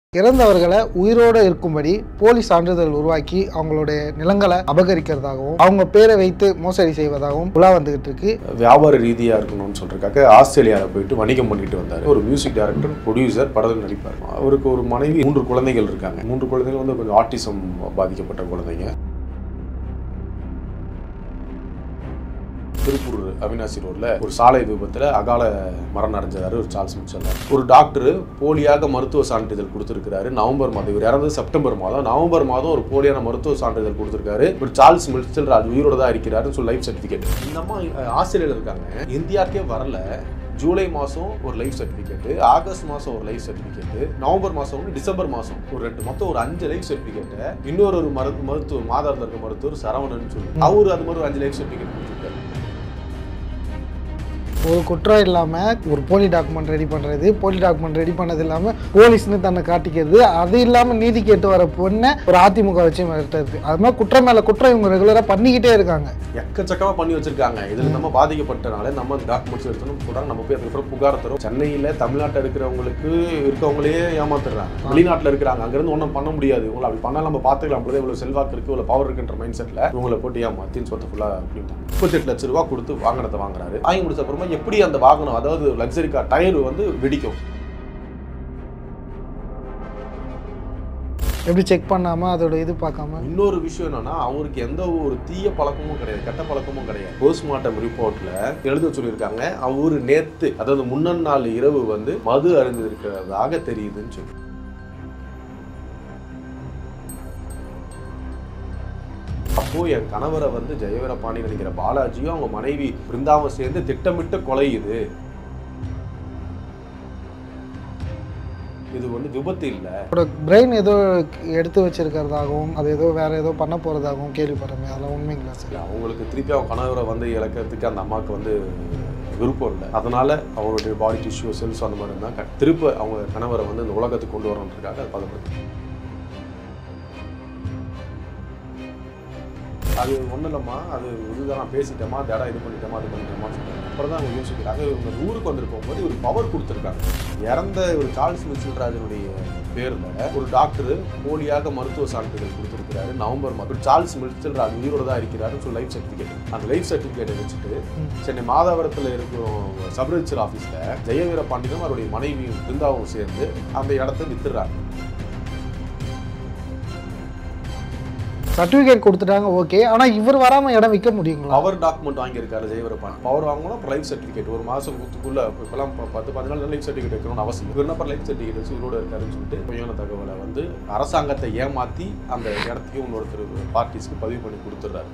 இறந்தவர்களை உயிரோடு இருக்கும்படி போலி சான்றிதழ் உருவாக்கி அவங்களுடைய நிலங்களை அபகரிக்கிறதாகவும் அவங்க பேரை வைத்து மோசடி செய்வதாகவும் உலா வந்துகிட்டு இருக்கு வியாபார ரீதியாக இருக்கணும்னு சொல்றதுக்காக ஆஸ்திரேலியாவில் போயிட்டு வணிகம் பண்ணிட்டு வந்தார் ஒரு மியூசிக் டைரக்டர் ப்ரொடியூசர் படத்தில் நடிப்பார் அவருக்கு ஒரு மனைவி மூன்று குழந்தைகள் இருக்காங்க மூன்று குழந்தைகள் வந்து கொஞ்சம் ஆட்டிசம் பாதிக்கப்பட்ட குழந்தைங்க திருப்பூர் அவினாசி ரோட்ல ஒரு சாலை விபத்துல அகால மரணம் அடைஞ்சாரு ஒரு சார்ல்ஸ் மிச்சல் ஒரு டாக்டர் போலியாக மருத்துவ சான்றிதழ் கொடுத்திருக்கிறாரு நவம்பர் மாதம் இவர் இறந்தது செப்டம்பர் மாதம் நவம்பர் மாதம் ஒரு போலியான மருத்துவ சான்றிதழ் கொடுத்திருக்காரு ஒரு சார்ல்ஸ் மிச்சல் ராஜ் உயிரோட தான் இருக்கிறாருன்னு சொல்லி லைஃப் சர்டிஃபிகேட் இந்த அம்மா அஹ், ஆஸ்திரேலியால இருக்காங்க இந்தியாக்கே வரல ஜூலை மாதம் ஒரு லைஃப் சர்டிஃபிகேட்டு ஆகஸ்ட் மாதம் ஒரு லைஃப் சர்டிஃபிகேட்டு நவம்பர் மாதம் ஒன்று டிசம்பர் மாதம் ஒரு ரெண்டு மொத்தம் ஒரு அஞ்சு லைஃப் சர்டிஃபிகேட்டை இன்னொரு ஒரு மரு மருத்துவர் மாதாரத்தில் இருக்க மருத்துவர் சரவணன் சொல்லி அவர் அது மாதிரி ஒரு அஞ்சு லைஃப் சர்டிஃபிகேட் கொடுத்துருக்காரு ஒரு குற்றம் இல்லாமல் ஒரு போலி டாக்குமெண்ட் ரெடி பண்ணுறது போலி டாக்குமெண்ட் ரெடி பண்ணது இல்லாமல் போலீஸ்னு தன்னை காட்டிக்கிறது அது இல்லாமல் நீதி கேட்டு வர பொண்ணை ஒரு அதிமுக வச்சு மிரட்டுறது அது மாதிரி குற்றம் மேலே குற்றம் இவங்க ரெகுலராக பண்ணிக்கிட்டே இருக்காங்க எக்கச்சக்கமா பண்ணி வச்சிருக்காங்க இதுல நம்ம பாதிக்கப்பட்டனால நம்ம டாக்குமெண்ட்ஸ் எடுத்தோம்னு சொல்றாங்க நம்ம போய் அதுக்கப்புறம் புகார் தரும் சென்னையில தமிழ்நாட்டில் இருக்கிறவங்களுக்கு இருக்கவங்களே ஏமாத்துறாங்க வெளிநாட்டுல இருக்கிறாங்க அங்கிருந்து ஒன்றும் பண்ண முடியாது இவங்களை அப்படி பண்ணாலும் நம்ம பார்த்துக்கலாம் அப்படியே இவ்வளவு செல்வாக்கு இருக்கு இவ்வளவு பவர் இருக்குன்ற மைண்ட் செட்ல இவங்களை போட்டு ஏமாத்தின்னு சொத்தை ஃபுல்லா அப்படின்ட்டாங்க முப்பத்தெட்டு லட்ச ரூபா கொடுத்து வாகனத்தை வாங்குறாரு வாங்கி முடிச்ச அப்புறமா எப்படி அந்த வாகனம் அதாவது லக்ஸரி கார் டயர் வந்து வெடிக்கும் எப்படி செக் பண்ணாமல் அதோட இது பார்க்காம இன்னொரு விஷயம் என்னன்னா அவருக்கு எந்த ஒரு தீய பழக்கமும் கிடையாது கெட்ட பழக்கமும் கிடையாது போஸ்ட்மார்ட்டம் ரிப்போர்ட்ல எழுத சொல்லியிருக்காங்க அவர் நேத்து அதாவது முன்னன் நாள் இரவு வந்து மது அருந்திருக்கிறதாக தெரியுதுன்னு சொல்லி அப்போ என் கணவரை வந்து ஜெயவீரபாணி நினைக்கிற பாலாஜியும் அவங்க மனைவி பிருந்தாவும் சேர்ந்து திட்டமிட்டு கொலை இது இது வந்து விபத்து இல்லை அவரோட பிரெயின் ஏதோ எடுத்து வச்சிருக்கிறதாகவும் அது ஏதோ வேற ஏதோ பண்ண போகிறதாகவும் கேள்விப்படுறமே அதெல்லாம் உண்மைங்களா சார் இல்ல, அவங்களுக்கு திருப்பி அவங்க கணவரை வந்து இழக்கிறதுக்கு அந்த அம்மாவுக்கு வந்து விருப்பம் இல்லை அதனால அவருடைய பாடி டிஷ்யூ செல்ஸ் அந்த மாதிரி இருந்தால் க- திரும்ப அவங்க கணவரை வந்து இந்த உலகத்துக்கு கொண்டு வரணுன்றதுக்காக அது பதப்படுது அது ஒன்றும் இல்லைம்மா அது இதுதான் நான் பேசிட்டேமா அந்த இடம் இது பண்ணிட்டேமா அது பண்ணிட்டேமா சொல்லிட்டாங்க அப்புறம் தான் அவங்க யோசிக்கிறாங்க இவங்க ஊருக்கு வந்துட்டு போகும்போது ஒரு பவர் கொடுத்துருக்காங்க இறந்த ஒரு சார்ல்ஸ் மிச்சில்ராஜனுடைய பேரில் ஒரு டாக்டர் போலியாக மருத்துவ சான்றிதழ் கொடுத்துருக்கிறாரு நவம்பர் மாதம் சார்ல்ஸ் மிச்சில்ராஜ் உயிரோட தான் இருக்கிறாருன்னு சொல்லி லைஃப் சர்டிஃபிகேட் அந்த லைஃப் சர்டிஃபிகேட்டை வச்சுட்டு சென்னை மாதாவரத்தில் இருக்கும் சப் ரிஜிஸ்டர் ஆஃபீஸில் ஜெயவீர பாண்டியனும் அவருடைய மனைவியும் பிருந்தாவும் சேர்ந்து அந்த இடத்த வித்துடுறாங்க சர்டிஃபிகேட் கொடுத்துட்டாங்க ஓகே ஆனால் இவர் வராமல் இடம் விற்க முடியுங்களா பவர் டாக்குமெண்ட் வாங்கியிருக்காரு ஜெயவரப்பான் பவர் வாங்கணும் அப்புறம் லைஃப் சர்டிஃபிகேட் ஒரு மாதத்துக்குள்ள இப்போலாம் ப- பத்து பதினாலு நாள் லைஃப் சர்டிஃபிகேட் வைக்கணும்னு அவசியம் இவர் என்ன லைஃப் சர்டிஃபிகேட் வச்சு இவரோட இருக்காருன்னு சொல்லிட்டு பொய்யான தகவலை வந்து அரசாங்கத்தை ஏமாற்றி அந்த இடத்துக்கு இன்னொருத்தர் பார்ட்டிஸ்க்கு பதிவு பண்ணி கொடுத்துட்றாரு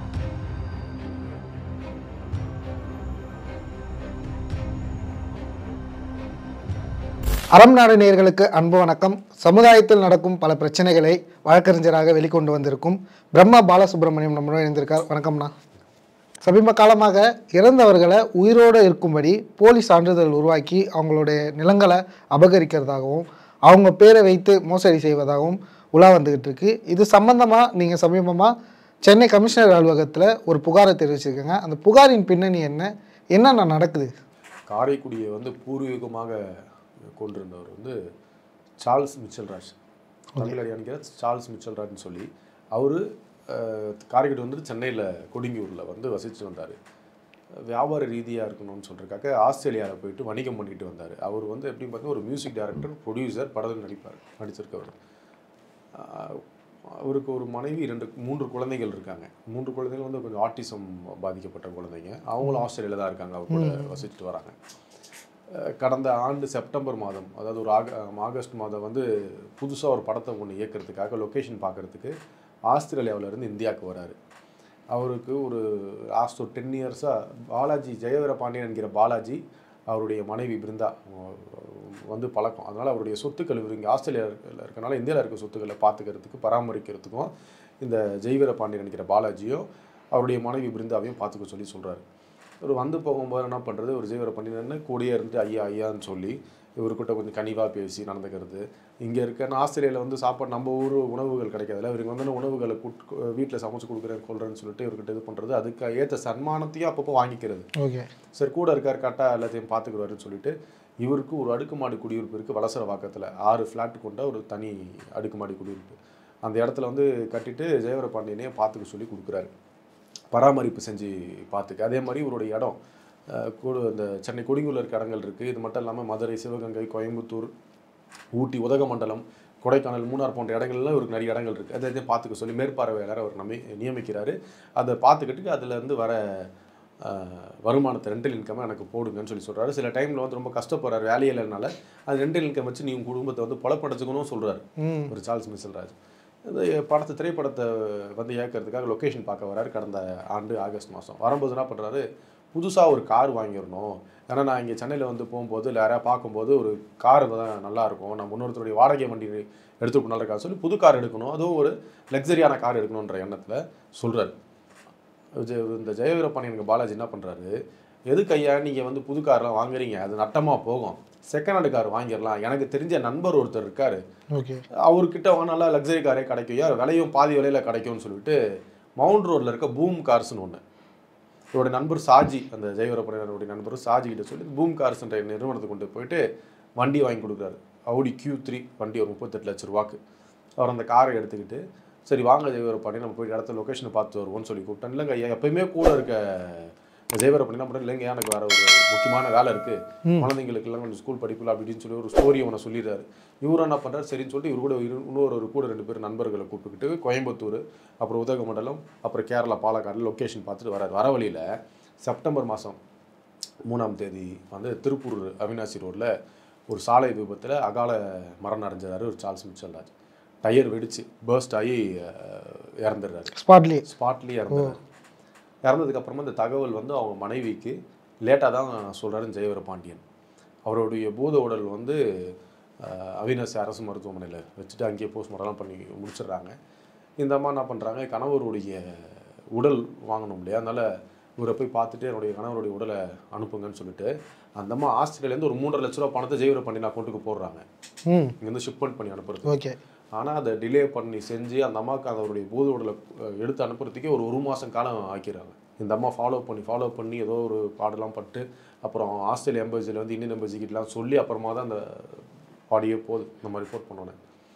அறம் நாடு நேயர்களுக்கு அன்பு வணக்கம் சமுதாயத்தில் நடக்கும் பல பிரச்சனைகளை வழக்கறிஞராக வெளிக்கொண்டு வந்திருக்கும் பிரம்மா பாலசுப்ரமணியம் நம்மளோட இணைந்திருக்கார் வணக்கம்ண்ணா சமீப காலமாக இறந்தவர்களை உயிரோடு இருக்கும்படி போலி சான்றிதழ் உருவாக்கி அவங்களுடைய நிலங்களை அபகரிக்கிறதாகவும் அவங்க பேரை வைத்து மோசடி செய்வதாகவும் உலா வந்துகிட்டு இருக்கு இது சம்பந்தமாக நீங்கள் சமீபமாக சென்னை கமிஷனர் அலுவலகத்தில் ஒரு புகாரை தெரிவிச்சிருக்கீங்க அந்த புகாரின் பின்னணி என்ன என்னென்ன நடக்குது காரைக்குடியை வந்து பூர்வீகமாக கொண்டிருந்தவர் வந்து சார்ல்ஸ் மிச்சல்ராஜ் தமிழ் அடியானிக்கிற சார்ல்ஸ் மிச்சல்ராஜ்னு சொல்லி அவர் காரைக்குடி வந்து சென்னையில் கொடுங்கியூரில் வந்து வசித்து வந்தார் வியாபார ரீதியாக இருக்கணும்னு சொல்றதுக்காக ஆஸ்திரேலியாவில் போயிட்டு வணிகம் பண்ணிட்டு வந்தார் அவர் வந்து எப்படி பார்த்தீங்கன்னா ஒரு மியூசிக் டைரக்டர் ப்ரொடியூசர் படத்தில் நடிப்பார் நடிச்சிருக்கவர் ஆஹ் அவருக்கு ஒரு மனைவி ரெண்டு மூன்று குழந்தைகள் இருக்காங்க மூன்று குழந்தைகள் வந்து கொஞ்சம் ஆட்டிசம் பாதிக்கப்பட்ட குழந்தைங்க அவங்களும் ஆஸ்திரேலியாவில் தான் இருக்காங்க அவர் கூட வசிச்சுட்டு வராங்க அஹ் கடந்த ஆண்டு செப்டம்பர் மாதம் அதாவது ஒரு ஆக ஆகஸ்ட் மாதம் வந்து புதுசாக ஒரு படத்தை ஒன்று இயக்கிறதுக்காக லொக்கேஷன் பார்க்கறதுக்கு ஆஸ்திரேலியாவுல இருந்து இந்தியாவுக்கு வராரு அவருக்கு ஒரு லாஸ்ட் ஒரு டென் இயர்ஸாக பாலாஜி ஜெயவீர பாண்டியன் என்கிற பாலாஜி அவருடைய மனைவி பிருந்தா அஹ் வந்து பழக்கம் அதனால் அவருடைய சொத்துக்கள் இவர் இங்கே ஆஸ்திரேலியாவில் இருக்கனால இந்தியாவில் இருக்க சொத்துக்களை பார்த்துக்கிறதுக்கு பராமரிக்கிறதுக்கும் இந்த ஜெயவீர பாண்டியன் என்கிற பாலாஜியும் அவருடைய மனைவி பிருந்தாவையும் பார்த்துக்க சொல்லி சொல்கிறாரு இவர் வந்து போகும்போது என்ன பண்ணுறது ஒரு ஜெயவீர பாண்டியன்னு கூடயே இருந்துட்டு ஐயா ஐயான்னு சொல்லி இவர்கிட்ட கொஞ்சம் கனிவாக பேசி நடந்துக்கிறது இங்கே இருக்க ஆஸ்திரேலியாவில் வந்து சாப்பாடு நம்ம ஊர் உணவுகள் கிடைக்காதுல்ல இவருக்கு வந்து உணவுகளை வீட்டில் சமைச்சு கொடுக்குறேன் கொள்றேன்னு சொல்லிட்டு இவர்கிட்ட இது பண்ணுறது அதுக்கு ஏற்ற சன்மானத்தையும் அப்பப்போ வாங்கிக்கிறது ஓகே சரி கூட இருக்கார் கரெக்டாக எல்லாத்தையும் பார்த்துக்குவாருன்னு சொல்லிட்டு இவருக்கு ஒரு அடுக்குமாடி குடியிருப்பு இருக்குது வலசர வாக்கத்தில் ஆறு ஃப்ளாட் கொண்ட ஒரு தனி அடுக்குமாடி குடியிருப்பு அந்த இடத்துல வந்து கட்டிட்டு ஜெயவர பாண்டியனையே பார்த்துக்க சொல்லி கொடுக்குறாரு பராமரிப்பு செஞ்சு பார்த்துக்க அதே மாதிரி இவருடைய இடம் அஹ், கூடு இந்த சென்னை கொடுங்கூரில் இருக்க இடங்கள் இருக்குது இது மட்டும் இல்லாமல் மதுரை சிவகங்கை கோயம்புத்தூர் ஊட்டி உதகமண்டலம் கொடைக்கானல் மூணார் போன்ற இடங்கள்லாம் இவருக்கு நிறைய இடங்கள் இருக்குது அதை இதையும் பார்த்துக்க சொல்லி மேற்பார்வையாளர் அவர் நம்பி நியமிக்கிறாரு அதை பார்த்துக்கிட்டு அதுலேருந்து வர அஹ், வருமானத்தை ரெண்டல் இன்கம் எனக்கு போடுங்கன்னு சொல்லி சொல்கிறாரு சில டைமில் வந்து ரொம்ப கஷ்டப்படுறாரு வேலையே இல்லைனால அது ரெண்டல் இன்கம் வச்சு நீ உங்க குடும்பத்தை வந்து பொழப்படைச்சுக்கணும் சொல்கிறாரு ம் ஒரு சார்ல்ஸ் மிசல்ராஜ் இந்த படத்தை திரைப்படத்தை வந்து இயக்கிறதுக்காக லொக்கேஷன் பார்க்க வராரு கடந்த ஆண்டு ஆகஸ்ட் மாதம் வரும்போது என்ன பண்ணுறாரு புதுசாக ஒரு கார் வாங்கிடணும் ஏன்னா நான் இங்கே சென்னையில் வந்து போகும்போது இல்லை யாரையா பார்க்கும்போது ஒரு கார் தான் நல்லா இருக்கும் நம்ம இன்னொருத்தருடைய வாடகை வண்டி எடுத்துட்டு நல்லா இருக்கா சொல்லி புது கார் எடுக்கணும் அதுவும் ஒரு லக்ஸரியான கார் எடுக்கணுன்ற எண்ணத்தில் சொல்கிறாரு ஜெ- இந்த ஜெயவீரப்பாண்டியனுக்கு பாலாஜி என்ன பண்ணுறாரு எதுக்கு ஐயா நீங்கள் வந்து புது கார்லாம் வாங்குறீங்க அது நட்டமாக போகும் செகண்ட் ஹேண்ட் கார் வாங்கிடலாம் எனக்கு தெரிஞ்ச நண்பர் ஒருத்தர் இருக்காரு ஓகே அவர்கிட்ட நல்லா லக்ஸரி காரே கிடைக்கும் ஏன் விலையும் பாதி விலையில கிடைக்கும்னு சொல்லிட்டு மவுண்ட் ரோட்ல இருக்க பூம் கார்ஸ்னு ஒன்று இவருடைய நண்பர் சாஜி அந்த ஜெயவரப்படையினருடைய நண்பர் சாஜி கிட்ட சொல்லி பூம் கார்ஸ்ன்ற நிறுவனத்துக்கு கொண்டு போயிட்டு வண்டி வாங்கி கொடுக்குறாரு Audi Q3 த்ரீ வண்டி ஒரு முப்பத்தெட்டு லட்ச ரூபாக்கு அவர் அந்த காரை எடுத்துக்கிட்டு சரி வாங்க ஜெயவரப்பாடி நம்ம போய் இடத்த லொக்கேஷனை பார்த்து வருவோம்னு சொல்லி கூப்பிட்டேன் இல்லைங்க ஐயா எப்பயுமே கூட இருக்க ஜெயவரப்படி என்ன பண்ணுறது இல்லைங்க எனக்கு வேற ஒரு முக்கியமான வேலை இருக்கு குழந்தைங்களுக்கு எல்லாம் கொஞ்சம் ஸ்கூல் படிப்புல அப்படி இப்படின்னு சொல்லி ஒரு ஸ்டோரி ஒன்று சொல்லிடுறாரு இவரும் என்ன பண்ணுறாரு சரின்னு சொல்லிட்டு இவர் கூட இரு- இன்னொரு ஒரு கூட ரெண்டு பேர் நண்பர்களை கூப்பிட்டுக்கிட்டு கோயம்புத்தூர் அப்புறம் உதகமண்டலம் அப்புறம் கேரளா பாலக்காடு லொக்கேஷன் பார்த்துட்டு வராரு வர வழியில் செப்டம்பர் மாதம் மூணாம் தேதி வந்து திருப்பூர் அவினாசி ரோட்டில் ஒரு சாலை விபத்தில் அகால மரணம் அடைஞ்சாரு ஒரு சார்ல்ஸ் மிச்சல்ராஜ் டயர் வெடிச்சு பர்ஸ்ட் ஆகி அஹ், இறந்துடுறாரு ஸ்பாட்லி ஸ்பாட்லேயே இறந்தாரு இறந்ததுக்கு அப்புறமா இந்த தகவல் வந்து அவங்க மனைவிக்கு லேட்டாக தான் சொல்கிறாரு ஜெயவர பாண்டியன் அவருடைய பூத உடல் வந்து அஹ், அவினாசி அரசு மருத்துவமனையில் வச்சுட்டு அங்கேயே போஸ்ட்மார்ட்டம் பண்ணி முடிச்சிடுறாங்க இந்த அம்மா என்ன பண்ணுறாங்க கணவருடைய உடல் வாங்கணும் இல்லையா அதனால் இவரை போய் பார்த்துட்டு என்னுடைய கணவருடைய உடலை அனுப்புங்கன்னு சொல்லிட்டு அந்த அம்மா ஆஸ்திரேலியாலேருந்து ஒரு மூன்றரை லட்ச ரூபா பணத்தை ஜெயவர பாண்டியன் அக்கௌண்ட்டுக்கு போடுறாங்க ம் இங்கேருந்து ஷிப்மெண்ட் பண்ணி அனுப்புறது ஓகே ஆனால் அதை டிலே பண்ணி செஞ்சு அந்த அம்மாவுக்கு அவருடைய பூத உடலை அஹ், எடுத்து அனுப்புறதுக்கே ஒரு ஒரு மாதம் காலம் ஆக்கிடுறாங்க இந்த அம்மா ஃபாலோ பண்ணி ஃபாலோ பண்ணி ஏதோ ஒரு பாடெல்லாம் பட்டு அப்புறம் ஆஸ்திரேலியா எம்பசியில் வந்து இந்தியன் எம்பசிக்கிட்டலாம் சொல்லி அப்புறமா தான் அந்த பாடியே போகுது இந்த மாதிரி ரிப்போர்ட் பண்ணோன்னே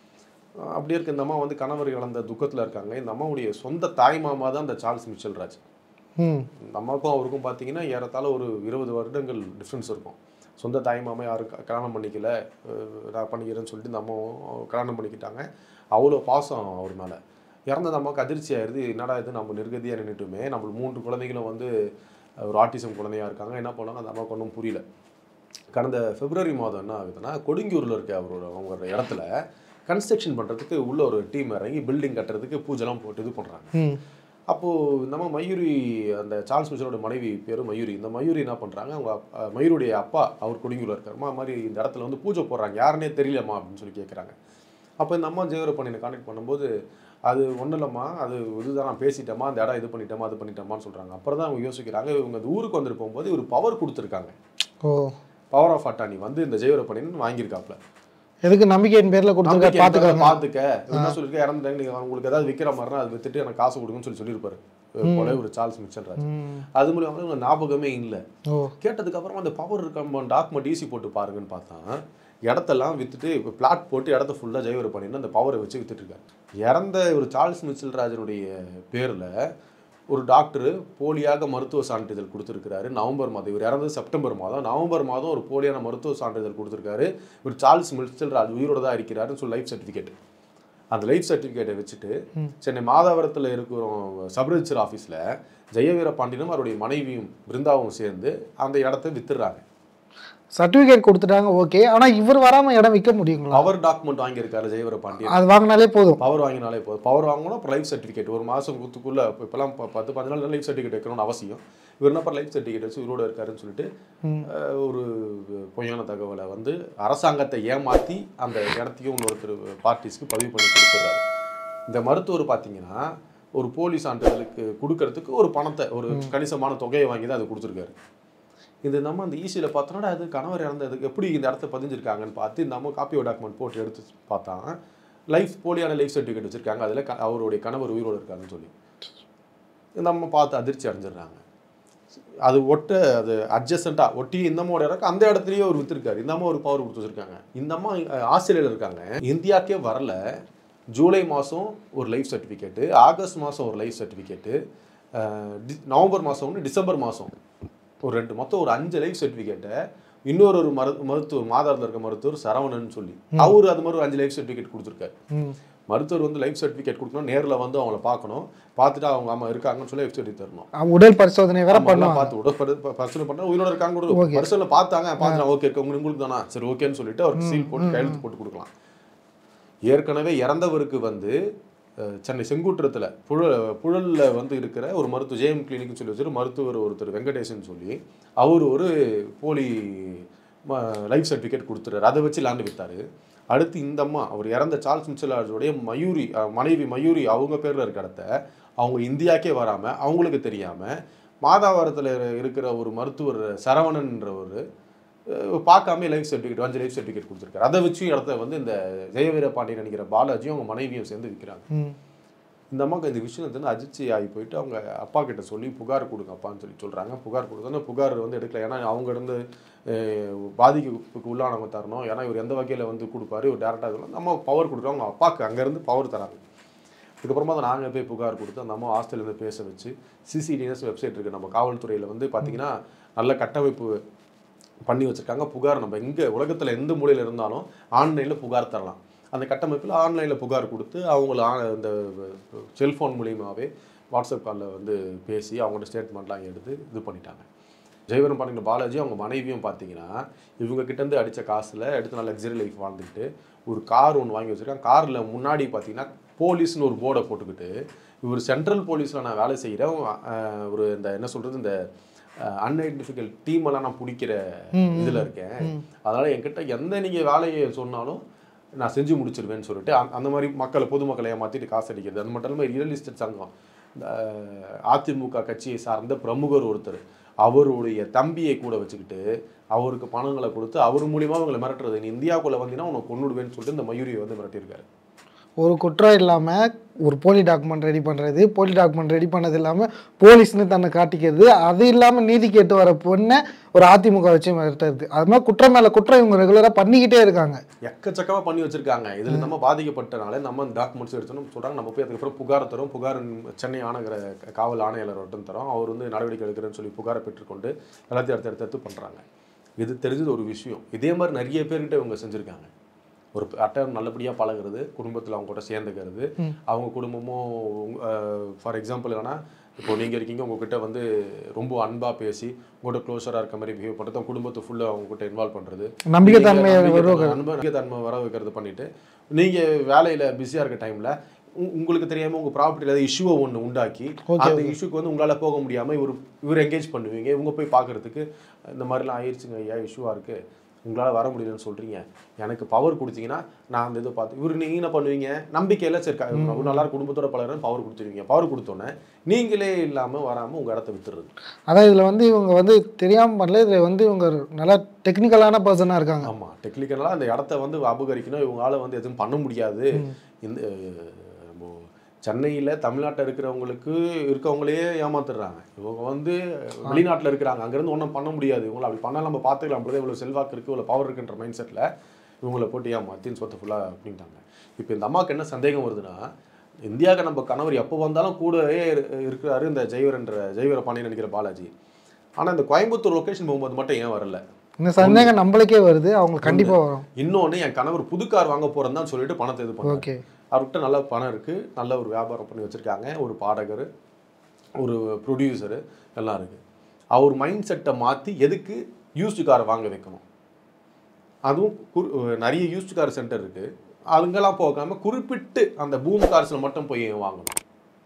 அஹ், அப்படி இருக்க இந்த அம்மா வந்து கணவர் இழந்த துக்கத்தில் இருக்காங்க இந்த அம்மாவுடைய சொந்த தாய் மாமா தான் அந்த சார்ல்ஸ் மிச்சல் ராஜ் ம் இந்த அம்மாவுக்கும் அவருக்கும் பார்த்தீங்கன்னா ஏறத்தாழ ஒரு இருபது வருடங்கள் டிஃப்ரென்ஸ் இருக்கும் சொந்த தாய் மாமா யாரும் க- கல்யாணம் பண்ணிக்கல அஹ் நான் பண்ணிக்கிறேன்னு சொல்லிட்டு இந்த அம்மாவும் கல்யாணம் பண்ணிக்கிட்டாங்க அவ்வளோ பாசம் அவர் மேலே இறந்தது அம்மாவுக்கு அதிர்ச்சி ஆயிடுது என்னடா இது நம்ம நிர்கதியாக நின்றுட்டுமே நம்மளுக்கு மூன்று குழந்தைகளும் வந்து ஒரு ஆட்டிசம் குழந்தையா இருக்காங்க என்ன பண்ணாங்க அந்த அம்மாவுக்கு ஒன்றும் புரியல கடந்த பிப்ரவரி மாதம் என்ன ஆகுதுன்னா கொடுங்கியூரில் இருக்க அவரோட அவங்க இடத்துல கன்ஸ்ட்ரக்ஷன் பண்ணுறதுக்கு உள்ள ஒரு டீம் இறங்கி பில்டிங் கட்டுறதுக்கு பூஜைலாம் போட்டு இது பண்ணுறாங்க ம் அப்போது நம்ம மயூரி அந்த சார்ல்ஸ் மிஷனோட மனைவி பேர் மயூரி இந்த மயூரி என்ன பண்ணுறாங்க அவங்க அப்பா- மயூருடைய அப்பா அவர் கொடுங்கியூரில் இருக்காருமா மாதிரி இந்த இடத்துல வந்து பூஜை போடுறாங்க யாருன்னே தெரியலம்மா அப்படின்னு சொல்லி கேட்குறாங்க அப்போ இந்த அம்மா ஜெயவர பண்ணினை கான்டாக்ட் பண்ணும்போது அது ஒன்றும் இல்லைம்மா அது இதுதான் நான் பேசிட்டேம்மா அந்த இடம் இது பண்ணிட்டேமா அது பண்ணிட்டேமான்னு சொல்கிறாங்க அப்புறம் தான் அவங்க யோசிக்கிறாங்க இவங்க இந்த ஊருக்கு வந்துட்டு போகும்போது இவர் பவர் கொடுத்துருக்காங்க ஓ பவர் ஆஃப் அட்டானி வந்து இந்த ஜெயவர பண்ணின்னு வாங்கியிருக்காப்ல எதுக்கு நம்பிக்கையின் பேரில் கொடுத்துருக்க நம்பிக்கை பார்த்துக்கோங்க பார்த்துக்க என்ன சொல்லிருக்க இறந்துட்டாங்க நீங்க உங்களுக்கு ஏதாவது விற்கிற மாதிரினா அது வித்துட்டு எனக்கு காசு கொடுங்கன்னு சொல்லி சொல்லியிருப்பாரு கொலை ஒரு சார்ல்ஸ் மிச்சன்ராஜ் ம் அது மூலியமா இவங்க ஞாபகமே இல்லை ஓ கேட்டதுக்கு அப்புறம் அந்த பவர் இருக்க டாக்குமெண்ட் ஈசி போட்டு பாருங்கன்னு பார்த்தா இடத்தெல்லாம் வித்துட்டு இப்போ பிளாட் போட்டு இடத்த ஃபுல்லாக ஜெயவர் பண்ணின்னு அந்த பவரை வச்சு வித்துட்டு இருக்காரு இறந்த ஒரு சார்ல்ஸ் மிச்சல் ராஜனுடைய பேரில் ஒரு டாக்டர் போலியாக மருத்துவ சான்றிதழ் கொடுத்துருக்காரு நவம்பர் மாதம் இவர் இறந்தது செப்டம்பர் மாதம் நவம்பர் மாதம் ஒரு போலியான மருத்துவ சான்றிதழ் கொடுத்துருக்காரு இவர் சார்ல்ஸ் மிச்சல் ராஜ் உயிரோட தான் இருக்கிறாருன்னு சொல்லி லைஃப் சர்டிஃபிகேட் அந்த லைஃப் சர்டிஃபிகேட்டை வச்சுட்டு சென்னை மாதாவரத்தில் இருக்கிற சப் ரிஜிஸ்டர் ஆஃபீஸில் ஜெயவீர பாண்டியனும் அவருடைய மனைவியும் பிருந்தாவும் சேர்ந்து அந்த இடத்த வித்துடுறாங்க சர்டிஃபிகேட் கொடுத்துட்டாங்க ஓகே ஆனா இவர் வராம இடம் விற்க முடியுங்களா பவர் டாக்குமெண்ட் வாங்கியிருக்காரு ஜெயவீர பாண்டியன் அது வாங்கினாலே போதும் பவர் வாங்கினாலே போதும் பவர் வாங்கணும் அப்புறம் லைஃப் சர்டிஃபிகேட் ஒரு மாதம் குத்துக்குள்ள இப்போ இப்போலாம் ப- பத்து பதினஞ்சு நாள் லைஃப் சர்டிஃபிகேட் வைக்கணும்னு அவசியம் இவர் என்ன பண்ண லைஃப் சர்டிஃபிகேட் வச்சு இவரோட இருக்காருன்னு சொல்லிட்டு ம். அஹ், ஒரு பொய்யான தகவலை வந்து அரசாங்கத்தை ஏமாற்றி அந்த இடத்தையும் இன்னொருத்தர் பார்ட்டிஸ்க்கு பதிவு பண்ணி கொடுத்துட்றாரு இந்த மருத்துவர் பார்த்தீங்கன்னா ஒரு போலி சான்றிதழுக்கு கொடுக்கறதுக்கு ஒரு பணத்தை ஒரு கணிசமான தொகையை வாங்கி தான் அது கொடுத்துருக்காரு இது நம்ம அந்த ஈஸியில் பார்த்தோன்னா அது கணவர் இறந்ததுக்கு எப்படி இந்த இடத்த பதிஞ்சிருக்காங்கன்னு பார்த்து இந்த அம்மா காப்பியோ டாக்குமெண்ட் போட்டு எடுத்து பார்த்தா லைஃப் போலியான லைஃப் சர்டிஃபிகேட் வச்சிருக்காங்க அதில் அவருடைய கணவர் உயிரோடு இருக்காருன்னு சொல்லி இந்த அம்மா பார்த்து அதிர்ச்சி அடைஞ்சிடுறாங்க அது ஒட்ட அது அட்ஜஸ்டண்ட்டாக ஒட்டி இந்த அம்மாவோட இருக்கு அந்த இடத்துலயே ஒரு வித்துருக்காரு இந்த அம்மா ஒரு பவர் கொடுத்து வச்சிருக்காங்க இந்த அம்மா அஹ், ஆஸ்திரேலியால இருக்காங்க இந்தியாக்கே வரல ஜூலை மாதம் ஒரு லைஃப் சர்டிஃபிகேட்டு ஆகஸ்ட் மாதம் ஒரு லைஃப் சர்டிஃபிகேட்டு நவம்பர் மாதம் ஒன்று டிசம்பர் மாதம் ஒரு ரெண்டு மொத்தம் ஒரு அஞ்சு லைஃப் சர்டிஃபிகேட்டை இன்னொரு ஒரு மரு மருத்துவர் மாதாரத்தில் இருக்க மருத்துவர் சரவணன் சொல்லி அவர் அது மாதிரி ஒரு அஞ்சு லைஃப் சர்டிஃபிகேட் கொடுத்துருக்காரு ம் மருத்துவர் வந்து லைஃப் சர்டிஃபிகேட் கொடுக்கணும் நேரில் வந்து அவங்கள பார்க்கணும் பார்த்துட்டு அவங்க அம்மா இருக்காங்கன்னு சொல்லி லைஃப் சர்டிஃபிகேட் தரணும் அவங்க உடல் பரிசோதனை வேற ஆமா, எல்லாம் பண்ணுவாங்க பார்த்து உடல் பரி- ப- பரிசோதனை பண்ணா உயிரோட இருக்காங்க கூட Okay. பரிசோதனை பார்த்தாங்க பார்த்துட்டு ஓகே இருக்கு உங்களுக்கு உங்களுக்கு தானா சரி ஓகேன்னு சொல்லிட்டு அவருக்கு சீல் போட்டு கையெழுத்து போட்டு கொடுக்கலாம் ஏற்கனவே இறந்தவருக்கு வந்து அஹ், சென்னை செங்குற்றத்தில் புழல் புழலில் வந்து இருக்கிற ஒரு மருத்துவ ஜேஎம் கிளினிக்னு சொல்லி வச்சுட்டு மருத்துவர் ஒருத்தர் வெங்கடேசன் சொல்லி அவர் ஒரு போலி லைஃப் சர்டிஃபிகேட் கொடுத்துறாரு அதை வச்சு லேண்டு வித்தாரு அடுத்து இந்த அம்மா அவர் இறந்த சார்ல்ஸ் மிச்சலாஜோடைய மயூரி அஹ், மனைவி மயூரி அவங்க பேரில் இருக்க இடத்த அவங்க இந்தியாக்கே வராமல் அவங்களுக்கு தெரியாமல் மாதாவரத்தில் இருக்கிற ஒரு மருத்துவர் சரவணன்றவர் அஹ், பார்க்காம லைஃப் சர்டிஃபிகேட் அஞ்சு லைஃப் சர்டிஃபிகேட் கொடுத்துருக்காரு அதை வச்சு இடத்த வந்து இந்த ஜெயவீர பாண்டியன் நினைக்கிற பாலாஜியும் அவங்க மனைவியும் சேர்ந்து விற்கிறாங்க ம் இந்த அம்மாவுக்கு இந்த விஷயம் வந்து அதிர்ச்சி ஆகி போயிட்டு அவங்க அப்பா கிட்ட சொல்லி புகார் கொடுங்க அப்பான்னு சொல்லி சொல்கிறாங்க புகார் கொடுத்தோன்னா புகார் வந்து எடுக்கல ஏன்னா அவங்க இருந்து அஹ், பாதிப்புக்கு உள்ளானவங்க தரணும் ஏன்னா இவர் எந்த வகையில் வந்து கொடுப்பாரு இவர் டேரெக்டாக நம்ம பவர் கொடுக்குறோம் அவங்க அப்பாவுக்கு அங்கேருந்து பவர் தராங்க இதுக்கப்புறமா தான் நாங்கள் போய் புகார் கொடுத்து அந்த அம்மா ஹாஸ்டல்லேருந்து பேச வச்சு சிசிடிஎஸ் வெப்சைட் இருக்குது நம்ம காவல்துறையில் வந்து பார்த்தீங்கன்னா நல்ல கட்டமைப்பு பண்ணி வச்சுருக்காங்க புகார் நம்ம எங்கே உலகத்தில் எந்த மூலையில் இருந்தாலும் ஆன்லைனில் புகார் தரலாம் அந்த கட்டமைப்பில் ஆன்லைனில் புகார் கொடுத்து அவங்கள ஆ- இந்த செல்ஃபோன் மூலியமாகவே வாட்ஸ்அப் காலில் வந்து பேசி அவங்களோட ஸ்டேட்மெண்ட்லாம் எடுத்து இது பண்ணிட்டாங்க ஜெயவரம் பாண்டியன் பாலாஜி அவங்க மனைவியும் பார்த்தீங்கன்னா இவங்க கிட்டேருந்து அடித்த காசில் எடுத்து நல்ல லக்ஸரி லைஃப் வாழ்ந்துக்கிட்டு ஒரு கார் ஒன்று வாங்கி வச்சுருக்காங்க காரில் முன்னாடி பார்த்தீங்கன்னா போலீஸ்னு ஒரு போர்டை போட்டுக்கிட்டு இவர் சென்ட்ரல் போலீஸில் நான் வேலை செய்கிறேன் ஒரு இந்த என்ன சொல்கிறது இந்த அன்ஐடென்டிஃபிகல் டீம் எல்லாம் நான் பிடிக்கிற இதில் இருக்கேன் அதனால் என்கிட்ட எந்த நீங்கள் வேலையை சொன்னாலும் நான் செஞ்சு முடிச்சிருவேன்னு சொல்லிட்டு அந்த- அந்த மாதிரி மக்களை பொதுமக்களை ஏமாற்றிட்டு காசு அடிக்கிறது அது மட்டும் இல்லாமல் ரியல் எஸ்டேட் சங்கம் இந்த அஹ், அதிமுக கட்சியை சார்ந்த பிரமுகர் ஒருத்தர் அவருடைய தம்பியை கூட வச்சுக்கிட்டு அவருக்கு பணங்களை கொடுத்து அவர் மூலியமா அவங்களை மிரட்டுறது நீ இந்தியாவுக்குள்ள வந்தீங்கன்னா உனக்கு கொன்னுடுவேன்னு சொல்லிட்டு இந்த மயூரியை வந்து மிரட்டியிருக்காரு ஒரு குற்றம் இல்லாமல் ஒரு போலி டாக்குமெண்ட் ரெடி பண்ணுறது போலி டாக்குமெண்ட் ரெடி பண்ணது இல்லாமல் போலீஸ்னு தன்னை காட்டிக்கிறது அது இல்லாமல் நீதி கேட்டு வர பொண்ணை ஒரு அதிமுக வச்சு மிரட்டுறது அது மாதிரி குற்றம் மேலே குற்றம் இவங்க ரெகுலராக பண்ணிக்கிட்டே இருக்காங்க எக்கச்சக்கமா பண்ணி வச்சிருக்காங்க இதுல நம்ம பாதிக்கப்பட்டனால நம்ம டாக்குமெண்ட்ஸ் எடுத்தோம்னு சொல்றாங்க நம்ம போய் அதுக்கப்புறம் புகார் தரோம் புகார் சென்னை ஆணையர காவல் ஆணையாளர்கிட்டும் தரோம் அவர் வந்து நடவடிக்கை எடுக்கிறேன்னு சொல்லி புகாரை பெற்றுக்கொண்டு எல்லாத்தையும் அடுத்து அடுத்து அடுத்து பண்றாங்க இது தெரிஞ்சது ஒரு விஷயம் இதே மாதிரி நிறைய பேர்கிட்ட இவங்க செஞ்சிருக்காங்க ஒரு அட்டை நல்லபடியாக பழகுறது குடும்பத்தில் அவங்க கூட சேர்ந்துக்கிறது அவங்க குடும்பமும் ஃபார் எக்ஸாம்பிள் என்னன்னா இப்போ நீங்கள் இருக்கீங்க உங்ககிட்ட வந்து ரொம்ப அன்பாக பேசி உங்கள்கிட்ட க்ளோஸராக இருக்க மாதிரி பிஹேவ் பண்ணுறது அவங்க குடும்பத்தை ஃபுல்லாக அவங்க கிட்ட இன்வால்வ் பண்ணுறது நம்பிக்கைத்தன்மையை நம்பிக்கைத்தன்மை நம்பிக்கைத்தன்மை வர வைக்கிறது பண்ணிட்டு நீங்கள் வேலையில் பிஸியாக இருக்க டைமில் உங்களுக்கு தெரியாமல் உங்கள் ப்ராப்பர்ட்டியில் ஏதாவது இஷ்யூவை ஒன்று உண்டாக்கி அந்த இஷ்யூக்கு வந்து உங்களால் போக முடியாமல் இவர் இவர் என்கேஜ் பண்ணுவீங்க இவங்க போய் பார்க்கறதுக்கு இந்த மாதிரிலாம் ஆயிடுச்சுங்க ஐயா இஷ்யூவாக இருக்குது உங்களால் வர முடியலன்னு சொல்கிறீங்க எனக்கு பவர் கொடுத்தீங்கன்னா நான் அந்த இதை பார்த்து இவர் நீங்கள் என்ன பண்ணுவீங்க நம்பிக்கையில் சரி க- ஒரு நல்லா குடும்பத்தோட பழகிறேன் பவர் கொடுத்துருவீங்க பவர் கொடுத்தோன்னே நீங்களே இல்லாமல் வராமல் உங்கள் இடத்த வித்துறது அதான் இதில் வந்து இவங்க வந்து தெரியாமல் பண்ணல இதில் வந்து இவங்க நல்லா டெக்னிக்கலான பர்சனாக இருக்காங்க ஆமாம் டெக்னிக்கலாக அந்த இடத்த வந்து அபகரிக்கணும் இவங்களால வந்து எதுவும் பண்ண முடியாது இந்த அஹ், நம்ம சென்னையில் தமிழ்நாட்டில் இருக்கிறவங்களுக்கு இருக்கவங்களே ஏமாத்துறாங்க இவங்க வந்து வெளிநாட்டில் இருக்கிறாங்க அங்கேருந்து ஒன்றும் பண்ண முடியாது இவங்களை அப்படி பண்ணால் நம்ம பார்த்துக்கலாம் அப்படிதான் இவ்வளோ செல்வாக்கு இருக்குது இவ்வளோ பவர் இருக்குன்ற மைண்ட் செட்டில் இவங்களை போட்டு ஏமாத்தின்னு சொத்தை ஃபுல்லாக அப்படின்ட்டாங்க இப்போ இந்த அம்மாவுக்கு என்ன சந்தேகம் வருதுன்னா இந்தியாவுக்கு நம்ம கணவர் எப்போ வந்தாலும் கூடவே இரு- இருக்கிறாரு இந்த ஜெயவரன்ற ஜெயவர பாண்டியன் நினைக்கிற பாலாஜி ஆனால் இந்த கோயம்புத்தூர் லொக்கேஷன் போகும்போது மட்டும் ஏன் வரல இந்த சந்தேகம் நம்மளுக்கே வருது அவங்களுக்கு கண்டிப்பாக வரும் இன்னொன்று என் கணவர் புது கார் வாங்க போறேன்னு தான் சொல்லிட்டு பணத்தை இது பண்ணாரு ஓகே அவர்கிட்ட நல்ல பணம் இருக்கு நல்ல ஒரு வியாபாரம் பண்ணி வச்சிருக்காங்க ஒரு பாடகர் ஒரு ப்ரொடியூசரு எல்லாம் இருக்கு அவர் மைண்ட் செட்டை மாற்றி எதுக்கு யூஸ்டு கார் வாங்க வைக்கணும் அதுவும் குறு- நிறைய யூஸ்டு கார் சென்டர் இருக்கு அங்கெல்லாம் போகாம குறிப்பிட்டு அந்த பூம் கார்ஸில் மட்டும் போய் ஏன் வாங்கணும்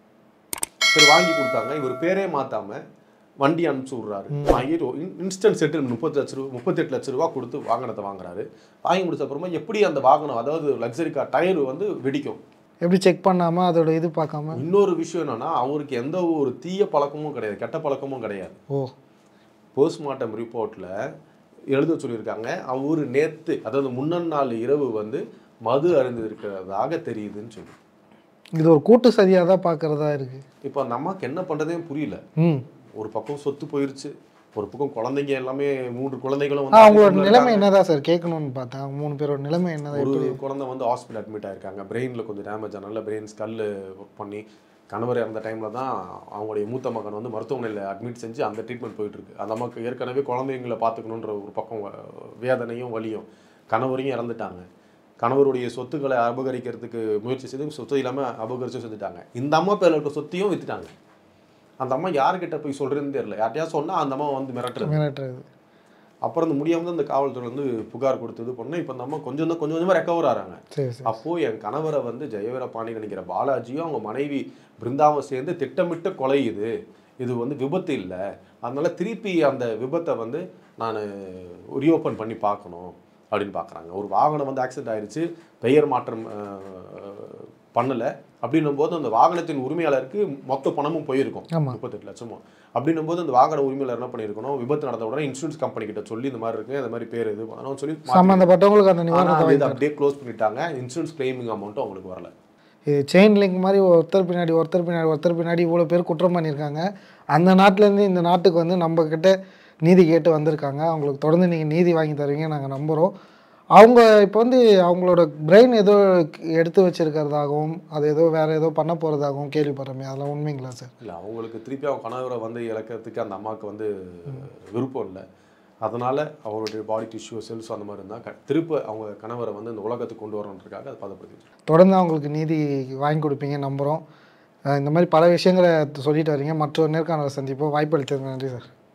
சரி வாங்கி கொடுத்தாங்க இவர் பேரே மாத்தாம வண்டி அனுப்பிச்சு விட்றாரு வாங்கிட்டு இன்ஸ்டன்ட் செட்டில் முப்பத்தி லட்ச ரூபா முப்பத்தெட்டு லட்ச ரூபா கொடுத்து வாகனத்தை வாங்குறாரு வாங்கி முடிச்ச அப்புறமா எப்படி அந்த வாகனம் அதாவது லக்ஸரி கார் டயர் வந்து வெடிக்கும் எப்படி செக் பண்ணாமல் அதோட இது பார்க்காம இன்னொரு விஷயம் என்னன்னா அவருக்கு எந்த ஒரு தீய பழக்கமும் கிடையாது கெட்ட பழக்கமும் கிடையாது ஓ போஸ்ட்மார்ட்டம் ரிப்போர்ட்டில் எழுத சொல்லியிருக்காங்க அவர் நேத்து அதாவது முன்னன் நாள் இரவு வந்து மது அருந்திருக்கிறதாக தெரியுதுன்னு சொல்லி இது ஒரு கூட்டு சதியாக தான் பார்க்குறதா இருக்குது இப்போ அந்த அம்மாவுக்கு என்ன பண்ணுறதே புரியல ம் ஒரு பக்கம் சொத்து போயிருச்சு ஒரு பக்கம் குழந்தைங்க எல்லாமே மூன்று குழந்தைகளும் ஆ, அவங்களோட ICU ல நிலைமை இருக்காங்க. என்னதான் சார் கேட்கணும்னு பார்த்தேன் அவங்க மூணு பேரோட நிலைமை என்னதான் ஒரு எப்படி குழந்தை வந்து ஹாஸ்பிட்டல் அட்மிட் ஆயிருக்காங்க பிரெயினில் கொஞ்சம் டேமேஜ் ஆனால பிரெயின் ஸ்கல் ஒர்க் பண்ணி கணவர் இறந்த டைமில் தான் அவங்களுடைய மூத்த மகன் வந்து மருத்துவமனையில் அட்மிட் செஞ்சு அந்த ட்ரீட்மெண்ட் போயிட்டு இருக்கு அந்த அம்மாவுக்கு ஏற்கனவே குழந்தைங்களை பார்த்துக்கணுன்ற ஒரு பக்கம் வ- வேதனையும் வலியும் கணவரையும் இறந்துட்டாங்க கணவருடைய சொத்துக்களை அபகரிக்கிறதுக்கு முயற்சி செய்து சொத்து இல்லாமல் அபகரிச்சு செஞ்சுட்டாங்க இந்த அம்மா பேரில் இருக்க சொத்தையும் வித்துட்டாங்க அந்த அம்மா யார்கிட்ட போய் சொல்றதுன்னு தெரியல யார்ட்டையா சொன்னால் அந்த அம்மா வந்து மிரட்டுறது மிரட்டுறது அப்புறம் இந்த முடியாம தான் இந்த காவல்துறை வந்து புகார் கொடுத்தது பண்ண இப்போ இந்த அம்மா கொஞ்சம் தான் கொஞ்சம் கொஞ்சமாக ரெக்கவர் ஆகிறாங்க சரி சரி அப்போ என் கணவரை வந்து ஜெயவீர பாண்டி நினைக்கிற பாலாஜியும் அவங்க மனைவி பிருந்தாவும் சேர்ந்து திட்டமிட்ட கொலை இது இது வந்து விபத்து இல்லை அதனால திருப்பி அந்த விபத்தை வந்து நான் ரீஓப்பன் பண்ணி பார்க்கணும் அப்படின்னு பார்க்குறாங்க ஒரு வாகனம் வந்து ஆக்சிடென்ட் ஆயிருச்சு பெயர் மாற்றம் அஹ், பண்ணல அப்படின்னும் போது அந்த வாகனத்தின் உரிமையாளருக்கு மொத்த பணமும் போயிருக்கும் ஆமா. முப்பத்தெட்டு லட்சமும் அப்படின்னும் போது அந்த வாகன உரிமையாளர் என்ன பண்ணியிருக்கணும் விபத்து நடந்த உடனே இன்சூரன்ஸ் கம்பெனி கிட்ட சொல்லி இந்த மாதிரி இருக்கு இந்த மாதிரி பேர் இது பண்ணணும்னு சொல்லி மாத்தி- சம்மந்தப்பட்டவங்களுக்கு அந்த ஆனா நிவாரணத்தை அது வாங்கி இதை அப்படியே க்ளோஸ் பண்ணிட்டாங்க இன்சூரன்ஸ் கிளைமிங் அமௌண்ட்டும் அவங்களுக்கு வரல இது செயின் லிங்க் மாதிரி ஒருத்தர் பின்னாடி ஒருத்தர் பின்னாடி ஒருத்தர் பின்னாடி இவ்வளோ பேர் குற்றம் பண்ணியிருக்காங்க அந்த நாட்டிலேருந்து இந்த நாட்டுக்கு வந்து நம்ம கிட்ட நீதி கேட்டு வந்திருக்காங்க அவங்களுக்கு தொடர்ந்து நீங்கள் நீதி வாங்கி தருவீங்க நாங்கள் நம்புகிறோம் அவங்க இப்போ வந்து அவங்களோட பிரெயின் ஏதோ எடுத்து வச்சிருக்கிறதாகவும் அது ஏதோ வேற ஏதோ பண்ண போகிறதாகவும் கேள்விப்படுறோமே அதெல்லாம் உண்மைங்களா சார் இல்லை அவங்களுக்கு திருப்பி அவங்க கணவரை வந்து இழக்கிறதுக்கு அந்த அம்மாவுக்கு வந்து விருப்பம் இல்லை அதனால அவருடைய பாடி டிஷ்யூ செல்ஸ் அந்த மாதிரி இருந்தால் திருப்ப அவங்க கணவரை வந்து இந்த உலகத்துக்கு கொண்டு வரணுன்றதுக்காக அதை பதப்படுத்தி தொடர்ந்து அவங்களுக்கு நீதி வாங்கி கொடுப்பீங்க நம்புகிறோம் அஹ் இந்த மாதிரி பல விஷயங்களை சொல்லிட்டு வரீங்க மற்றொரு நேர்காணலை சந்திப்போம் வாய்ப்பு அளித்ததுக்கு நன்றி சார்